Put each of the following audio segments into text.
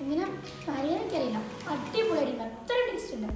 ഇങ്ങനെ പറയാൻ എനിക്കറിയില്ല അടിപൊളിയായിട്ടുണ്ട് അത്ര ടേസ്റ്റ് ഉണ്ട്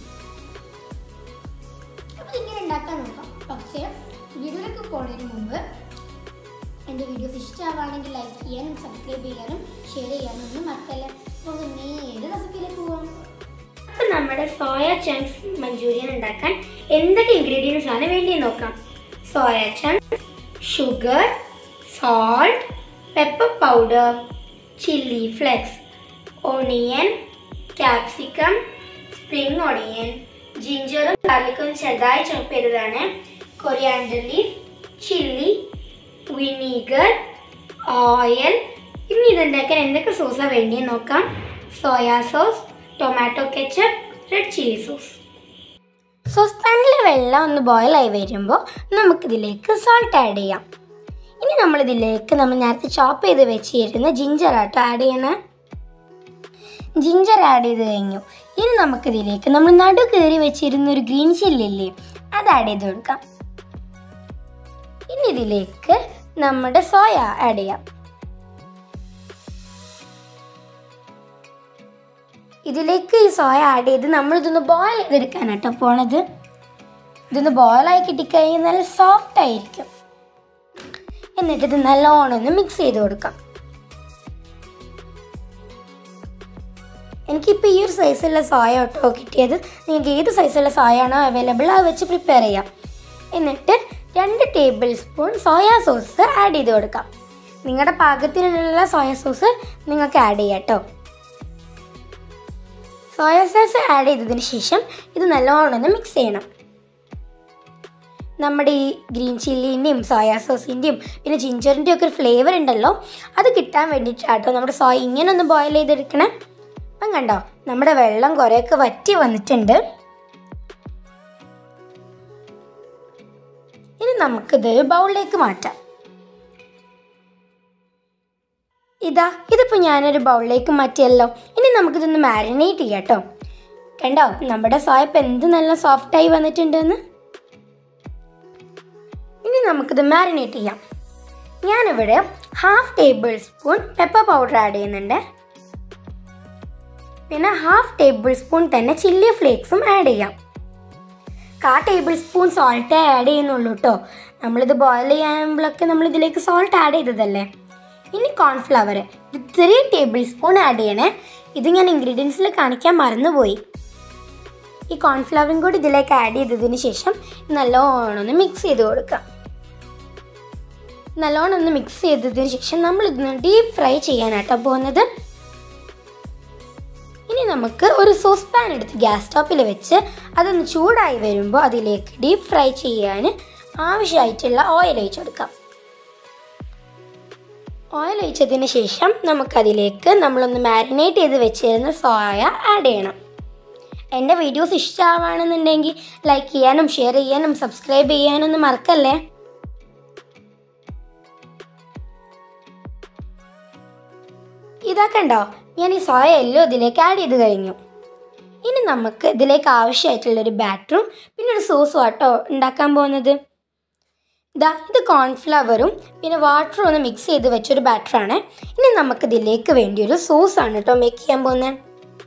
അപ്പോൾ ഇങ്ങനെ ഉണ്ടാക്കാൻ നോക്കാം പക്ഷേ വീഡിയോയിലേക്ക് പോകുന്നതിന് മുമ്പ് എൻ്റെ വീഡിയോസ് ഇഷ്ടമാവുകയാണെങ്കിൽ ലൈക്ക് ചെയ്യാനും സബ്സ്ക്രൈബ് ചെയ്യാനും ഷെയർ ചെയ്യാനും ഒന്നും മറക്കല്ല നമുക്ക് നേരെ റെസിപ്പിയിലേക്ക് പോകാം അപ്പം നമ്മുടെ സോയ ചങ്ക്സ് മഞ്ചൂരിയൻ ഉണ്ടാക്കാൻ എന്തൊക്കെ ഇൻഗ്രീഡിയൻസ് ആണ് വേണ്ടി നോക്കാം soya chunks sugar salt pepper powder chilli flakes onion capsicum spring onion ജിഞ്ചറും ഗാർലിക്കും ചെറുതായി ചോപ്പ് ചെയ്തതാണ് coriander leaf chilli vinegar oil ഇനി ഇതുണ്ടാക്കാൻ എന്തൊക്കെ സോസാണ് വേണ്ടി നോക്കാം soya sauce tomato ketchup red chilli sauce sauce പാനിലെ വെള്ളം ഒന്ന് ബോയിൽ ആയി വരുമ്പോൾ നമുക്കിതിലേക്ക് സോൾട്ട് ആഡ് ചെയ്യാം ഇനി നമ്മളിതിലേക്ക് നമ്മൾ നേരത്തെ ചോപ്പ് ചെയ്ത് വെച്ചിരുന്ന ജിഞ്ചർ ആട്ടോ ആഡ് ചെയ്യണേ ജിഞ്ചർ ആഡ് ചെയ്ത് കഴിഞ്ഞു ഇനി നമുക്കിതിലേക്ക് നമ്മൾ നടു കയറി വെച്ചിരുന്ന ഒരു ഗ്രീൻ ചില്ലില്ലേ അത് ആഡ് ചെയ്ത് കൊടുക്കാം ഇനി ഇതിലേക്ക് നമ്മുടെ സോയ ആഡ് ചെയ്യാം ഇതിലേക്ക് ഈ സോയ ആഡ് ചെയ്ത് നമ്മൾ ഇതൊന്ന് ബോയിൽ ചെയ്തെടുക്കാനാട്ടോ പോണത് ഇതൊന്ന് ബോയിലായി കിട്ടിക്കഴിഞ്ഞാൽ നല്ല സോഫ്റ്റ് ആയിരിക്കും എന്നിട്ട് ഇത് നല്ലോണം ഒന്ന് മിക്സ് ചെയ്ത് കൊടുക്കാം എനിക്കിപ്പോൾ ഈ ഒരു സൈസുള്ള സോയ കേട്ടോ കിട്ടിയത് നിങ്ങൾക്ക് ഏത് സൈസുള്ള സോയ ആണോ അവൈലബിൾ അത് വെച്ച് പ്രിപ്പയർ ചെയ്യാം എന്നിട്ട് രണ്ട് tablespoon soya sauce add ചെയ്ത് കൊടുക്കാം നിങ്ങളുടെ പാകത്തിനുള്ള സോയ സോസ് നിങ്ങൾക്ക് ആഡ് ചെയ്യാം കേട്ടോ സോയ സോസ് ആഡ് ചെയ്തതിന് ശേഷം ഇത് നല്ലോണം ഒന്ന് മിക്സ് ചെയ്യണം നമ്മുടെ ഈ ഗ്രീൻ ചില്ലിൻ്റെയും സോയാ സോസിൻ്റെയും പിന്നെ ജിഞ്ചറിൻ്റെയും ഒക്കെ ഒരു ഫ്ലേവർ ഉണ്ടല്ലോ അത് കിട്ടാൻ വേണ്ടിയിട്ടാട്ടോ നമ്മുടെ സോയ ഇങ്ങനെ ഒന്ന് ബോയിൽ ചെയ്തെടുക്കണേ അപ്പം കണ്ടോ നമ്മുടെ വെള്ളം കുറേയൊക്കെ വറ്റി വന്നിട്ടുണ്ട് ഇനി നമുക്കിത് ബൗളിലേക്ക് മാറ്റാം ഇതാ ഇതിപ്പോൾ ഞാനൊരു ബൗളിലേക്ക് മാറ്റിയല്ലോ ഇനി നമുക്കിതൊന്ന് മാരിനേറ്റ് ചെയ്യാം കേട്ടോ കണ്ടോ നമ്മുടെ സോയപ്പ് എന്ത് നല്ല സോഫ്റ്റായി വന്നിട്ടുണ്ടെന്ന് ഇനി നമുക്കിത് മാരിനേറ്റ് ചെയ്യാം ഞാനിവിടെ half tablespoon pepper powder add ചെയ്യുന്നുണ്ട് പിന്നെ ഹാഫ് ടേബിൾ സ്പൂൺ തന്നെ ചില്ലി ഫ്ലേക്സും ആഡ് ചെയ്യാം കാ ടേബിൾ സ്പൂൺ സോൾട്ടേ ആഡ് ചെയ്യുന്നുള്ളൂ കേട്ടോ നമ്മളിത് ബോയിൽ ചെയ്യുമ്പോഴൊക്കെ നമ്മൾ ഇതിലേക്ക് സോൾട്ട് ആഡ് ചെയ്തതല്ലേ ഇനി കോൺഫ്ലവർ ഇത് ത്രീ ടേബിൾ സ്പൂൺ ആഡ് ചെയ്യണേ ഇത് ഞാൻ ഇൻഗ്രീഡിയൻസിൽ കാണിക്കാൻ മറന്നുപോയി ഈ കോൺഫ്ലവറും കൂടി ഇതിലേക്ക് ആഡ് ചെയ്തതിന് ശേഷം നല്ലോണം ഒന്ന് മിക്സ് ചെയ്ത് കൊടുക്കാം നല്ലോണം ഒന്ന് മിക്സ് ചെയ്തതിന് ശേഷം നമ്മൾ ഇതൊന്ന് ഡീപ്പ് ഫ്രൈ ചെയ്യാനാട്ടോ പോകുന്നത് ഇനി നമുക്ക് ഒരു സോസ് പാൻ എടുത്ത് ഗ്യാസ് സ്റ്റോപ്പിൽ വെച്ച് അതൊന്ന് ചൂടായി വരുമ്പോൾ അതിലേക്ക് ഡീപ്പ് ഫ്രൈ ചെയ്യാൻ ആവശ്യമായിട്ടുള്ള ഓയിൽ ഒഴിച്ചു കൊടുക്കാം ഓയിൽ ഒഴിച്ചതിന് ശേഷം നമുക്കതിലേക്ക് നമ്മളൊന്ന് മാരിനേറ്റ് ചെയ്ത് വെച്ചിരുന്ന സോയ ആഡ് ചെയ്യണം എൻ്റെ വീഡിയോസ് ഇഷ്ടമാണെന്നുണ്ടെങ്കിൽ ലൈക്ക് ചെയ്യാനും ഷെയർ ചെയ്യാനും സബ്സ്ക്രൈബ് ചെയ്യാനൊന്നും മറക്കല്ലേ ഇതൊക്കെ ഉണ്ടോ ഞാൻ ഈ സോയ എല്ലാം ഇതിലേക്ക് ആഡ് ചെയ്ത് കഴിഞ്ഞു ഇനി നമുക്ക് ഇതിലേക്ക് ആവശ്യമായിട്ടുള്ളൊരു ബാറ്ററും പിന്നെ ഒരു സോസും ആട്ടോ ഉണ്ടാക്കാൻ പോകുന്നത് ഇതാ ഇത് കോൺഫ്ലവറും പിന്നെ വാട്ടറും ഒന്ന് മിക്സ് ചെയ്ത് വെച്ചൊരു ബാറ്ററാണ് ഇനി നമുക്ക് ഇതിലേക്ക് വേണ്ടി ഒരു സോസാണ് കേട്ടോ മേക്ക് ചെയ്യാൻ പോകുന്നത്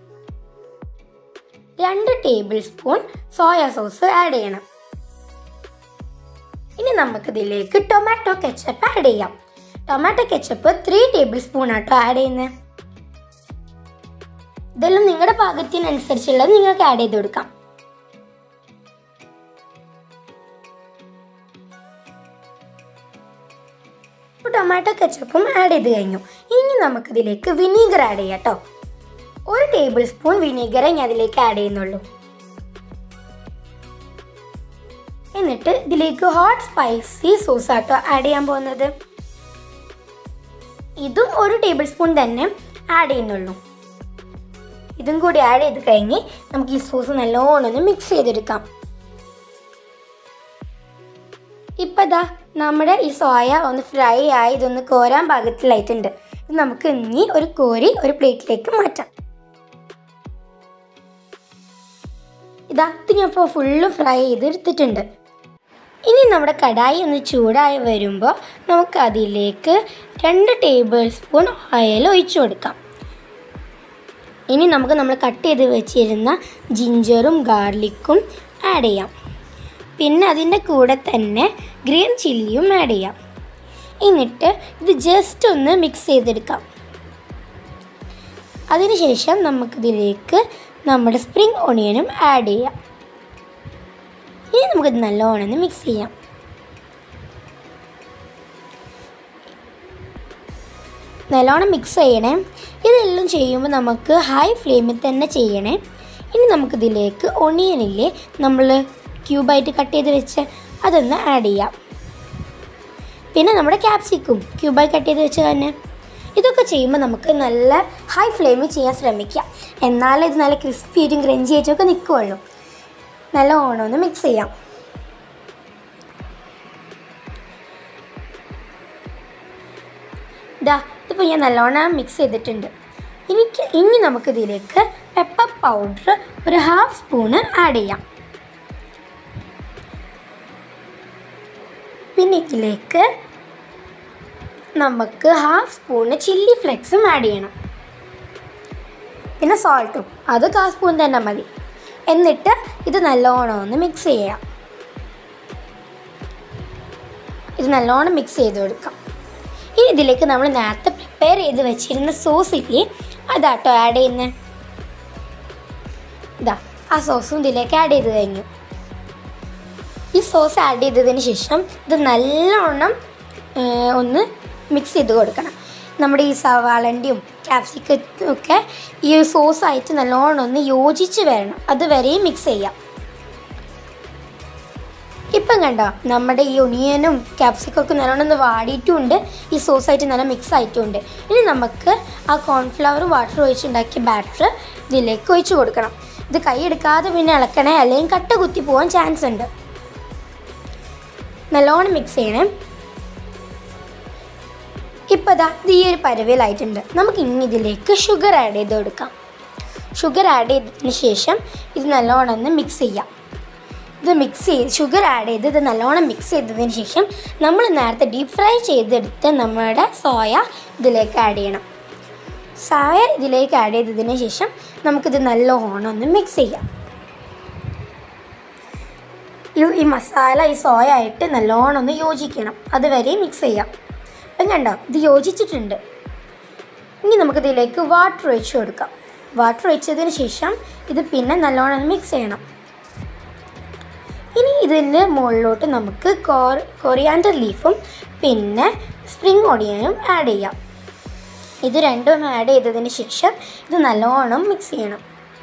രണ്ട് tablespoon soya sauce add ചെയ്യണം ഇനി നമുക്കിതിലേക്ക് ടൊമാറ്റോ കെച്ചപ്പ് ആഡ് ചെയ്യാം tomato ketchup three tablespoon ആട്ടോ ആഡ് ചെയ്യുന്നത് ഇതെല്ലാം നിങ്ങളുടെ പാകത്തിനനുസരിച്ചുള്ളത് നിങ്ങൾക്ക് ആഡ് ചെയ്ത് കൊടുക്കാം ഇപ്പോൾ ടൊമാറ്റോ കെച്ചപ്പും ആഡ് ചെയ്ത് കഴിഞ്ഞു ഇനി നമുക്കിതിലേക്ക് വിനീഗർ ആഡ് ചെയ്യാം കേട്ടോ ഒരു ടേബിൾ സ്പൂൺ വിനീഗറേ ഞാൻ അതിലേക്ക് ആഡ് ചെയ്യുന്നുള്ളൂ എന്നിട്ട് ഇതിലേക്ക് ഹോട്ട് സ്പൈസി സോസ് ആട്ടോ ആഡ് ചെയ്യാൻ പോകുന്നത് ഇതും ഒരു ടേബിൾ സ്പൂൺ തന്നെ ആഡ് ചെയ്യുന്നുള്ളൂ ഇതും കൂടി ആഡ് ചെയ്ത് കഴിഞ്ഞ് നമുക്ക് ഈ സോസ് നല്ലോണം ഒന്ന് മിക്സ് ചെയ്തെടുക്കാം ഇപ്പം ദാ നമ്മുടെ ഈ സോയ ഒന്ന് ഫ്രൈ ആയി ഇതൊന്ന് കോരാൻ പാകത്തിലായിട്ടുണ്ട് ഇത് നമുക്ക് ഇനി ഒരു കോരി ഒരു പ്ലേറ്റിലേക്ക് മാറ്റാം ഇതാ ഇത് ഞാൻ ഇപ്പോൾ ഫുള്ള് ഫ്രൈ ചെയ്ത് എടുത്തിട്ടുണ്ട് ഇനി നമ്മുടെ കടായി ഒന്ന് ചൂടായി വരുമ്പോൾ നമുക്ക് അതിലേക്ക് രണ്ട് ടേബിൾ സ്പൂൺ ഓയിൽ ഒഴിച്ചു കൊടുക്കാം ഇനി നമുക്ക് നമ്മൾ കട്ട് ചെയ്ത് വെച്ചിരുന്ന ജിഞ്ചറും ഗാർലിക്കും ആഡ് ചെയ്യാം പിന്നെ അതിൻ്റെ കൂടെ തന്നെ ഗ്രീൻ ചില്ലിയും ആഡ് ചെയ്യാം എന്നിട്ട് ഇത് ജസ്റ്റ് ഒന്ന് മിക്സ് ചെയ്തെടുക്കാം അതിനുശേഷം നമുക്കിതിലേക്ക് നമ്മുടെ സ്പ്രിംഗ് ഓണിയനും ആഡ് ചെയ്യാം ഇനി നമുക്കിത് നല്ലോണം ഒന്ന് മിക്സ് ചെയ്യാം നല്ലോണം മിക്സ് ചെയ്യണേ ഇതെല്ലാം ചെയ്യുമ്പോൾ നമുക്ക് ഹൈ ഫ്ലെയിമിൽ തന്നെ ചെയ്യണേ ഇനി നമുക്കിതിലേക്ക് ഒണിയനില്ലേ നമ്മൾ ക്യൂബായിട്ട് കട്ട് ചെയ്ത് വെച്ച് അതൊന്ന് ആഡ് ചെയ്യാം പിന്നെ നമ്മുടെ ക്യാപ്സിക്കും ക്യൂബായി കട്ട് ചെയ്ത് വെച്ച് തന്നെ ഇതൊക്കെ ചെയ്യുമ്പോൾ നമുക്ക് നല്ല ഹൈ ഫ്ലെയിമിൽ ചെയ്യാൻ ശ്രമിക്കാം എന്നാലേ ഇത് നല്ല ക്രിസ്പി ആയിട്ടും ക്രഞ്ചി ആയിട്ടും ഒക്കെ നിൽക്കുള്ളൂ നല്ല ഓണം ഒന്ന് മിക്സ് ചെയ്യാം ഇതാ ഇതിപ്പോൾ ഞാൻ നല്ലോണം മിക്സ് ചെയ്തിട്ടുണ്ട് എനിക്ക് ഇനി നമുക്കിതിലേക്ക് പെപ്പർ പൗഡർ ഒരു ഹാഫ് സ്പൂണ് ആഡ് ചെയ്യാം പിന്നെ ഇതിലേക്ക് നമുക്ക് ഹാഫ് സ്പൂണ് ചില്ലി ഫ്ലെക്സും ആഡ് ചെയ്യണം പിന്നെ സോൾട്ടും അത് കാ സ്പൂൺ തന്നെ മതി എന്നിട്ട് ഇത് നല്ലോണം ഒന്ന് മിക്സ് ചെയ്യാം ഇത് നല്ലോണം മിക്സ് ചെയ്ത് കൊടുക്കാം ഇനി ഇതിലേക്ക് നമ്മൾ നേരത്തെ പ്രിപ്പയർ ചെയ്ത് വെച്ചിരുന്ന സോസ് ഇല്ലേ അതാട്ടോ ആഡ് ചെയ്യുന്നത് ഇതാ ആ സോസും ഇതിലേക്ക് ആഡ് ചെയ്ത് കഴിഞ്ഞു ഈ സോസ് ആഡ് ചെയ്തതിന് ശേഷം ഇത് നല്ലോണം ആ, ഒന്ന് മിക്സ് ചെയ്ത് കൊടുക്കണം നമ്മുടെ ഈ സവാളൻ്റെയും ക്യാപ്സിക്കത്തും ഒക്കെ ഈ സോസായിട്ട് നല്ലോണം ഒന്ന് യോജിച്ച് വരണം അതുവരെയും മിക്സ് ചെയ്യാം ഇപ്പം കണ്ടോ നമ്മുടെ ഈ ഒണിയനും ക്യാപ്സിക്കും ഒക്കെ നല്ലോണം ഒന്ന് വാടിയിട്ടുമുണ്ട് ഈ സോസായിട്ട് നല്ല മിക്സ് ആയിട്ടുമുണ്ട് ഇനി നമുക്ക് ആ കോൺഫ്ലവറും വാട്ടർ ഒഴിച്ചുണ്ടാക്കിയ ബാറ്റർ ഇതിലേക്ക് ഒഴിച്ചു കൊടുക്കണം ഇത് കൈ എടുക്കാതെ പിന്നെ ഇളക്കണേ അല്ലെങ്കിൽ കട്ട കുത്തി പോകാൻ ചാൻസ് ഉണ്ട് നല്ലോണം മിക്സ് ചെയ്യണേ ഇപ്പോൾ ദാ ഇത് ഈ ഒരു പരവിലായിട്ടുണ്ട് നമുക്ക് ഇനി ഇതിലേക്ക് ഷുഗർ ആഡ് ചെയ്ത് കൊടുക്കാം ഷുഗർ ആഡ് ചെയ്തതിന് ശേഷം ഇത് നല്ലോണം ഒന്ന് മിക്സ് ചെയ്യാം ഇത് മിക്സ് ചെയ്ത് ഷുഗർ ആഡ് ചെയ്ത് ഇത് നല്ലോണം മിക്സ് ചെയ്തതിന് ശേഷം നമ്മൾ നേരത്തെ ഡീപ് ഫ്രൈ ചെയ്തെടുത്ത് നമ്മുടെ സോയ ഇതിലേക്ക് ആഡ് ചെയ്യണം സോയ ഇതിലേക്ക് ആഡ് ചെയ്തതിന് ശേഷം നമുക്കിത് നല്ലോണം ഒന്ന് മിക്സ് ചെയ്യാം ഈ ഈ മസാല ഈ സോയ ആയിട്ട് നല്ലോണം ഒന്ന് യോജിക്കണം അതുവരെ മിക്സ് ചെയ്യാം അപ്പം കണ്ടോ ഇത് യോജിച്ചിട്ടുണ്ട് ഇനി നമുക്കിതിലേക്ക് വാട്ടർ ഒഴിച്ച് കൊടുക്കാം വാട്ടർ ഒഴിച്ചതിന് ശേഷം ഇത് പിന്നെ നല്ലോണം മിക്സ് ചെയ്യണം ഇനി ഇതിൻ്റെ മുകളിലോട്ട് നമുക്ക് കോർ കൊറിയാൻഡർ ലീഫും പിന്നെ സ്പ്രിംഗ് ഓണിയനും ആഡ് ചെയ്യാം ഇത് രണ്ടും ആഡ് ചെയ്തതിന് ശേഷം ഇത് നല്ലോണം മിക്സ് ചെയ്യണം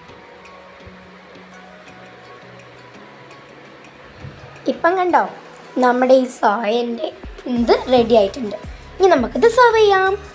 ഇപ്പം കണ്ടോ നമ്മുടെ ഈ സോയൻ്റെ ഇത് റെഡി ആയിട്ടുണ്ട് ഇനി നമുക്കിത് സെർവ് ചെയ്യാം